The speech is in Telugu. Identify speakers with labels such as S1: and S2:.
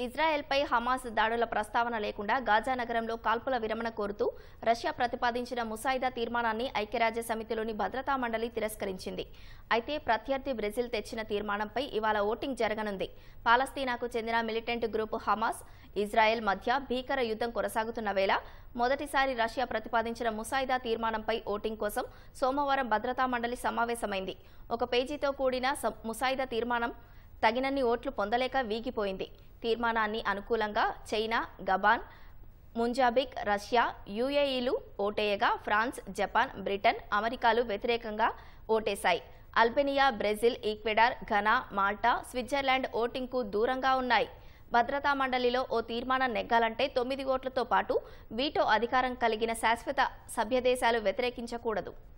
S1: ఇజ్రాయెల్పై హమాస్ దాడుల ప్రస్తావన లేకుండా గాజా నగరంలో కాల్పుల విరమణ కోరుతూ రష్యా ప్రతిపాదించిన ముసాయిదా తీర్మానాన్ని ఐక్యరాజ్య సమితిలోని భద్రతా మండలి తిరస్కరించింది అయితే ప్రత్యర్థి బ్రెజిల్ తెచ్చిన తీర్మానంపై ఇవాళ ఓటింగ్ జరగనుంది పాలస్తీనాకు చెందిన మిలిటెంట్ గ్రూపు హమాస్ ఇజ్రాయెల్ మధ్య భీకర యుద్ధం కొనసాగుతున్న వేళ మొదటిసారి రష్యా ప్రతిపాదించిన ముసాయిదా తీర్మానంపై ఓటింగ్ కోసం సోమవారం భద్రతా మండలి సమావేశమైంది ఒక పేజీతో కూడిన స- ముసాయిదా తీర్మానం తగినన్ని ఓట్లు పొందలేక వీగిపోయింది తీర్మానాన్ని అనుకూలంగా చైనా గబాన్ ముంజాబిక్ రష్యా యుఏఈలు ఓటేయగా ఫ్రాన్స్ జపాన్ బ్రిటన్ అమెరికాలు వ్యతిరేకంగా ఓటేశాయి Albania Brazil Ecuador Ghana Malta Switzerland ఓటింగ్కు దూరంగా ఉన్నాయి భద్రతా మండలిలో ఓ తీర్మానం నెగ్గాలంటే తొమ్మిది ఓట్లతో పాటు వీటో అధికారం కలిగిన శాశ్వత సభ్యదేశాలు వ్యతిరేకించకూడదు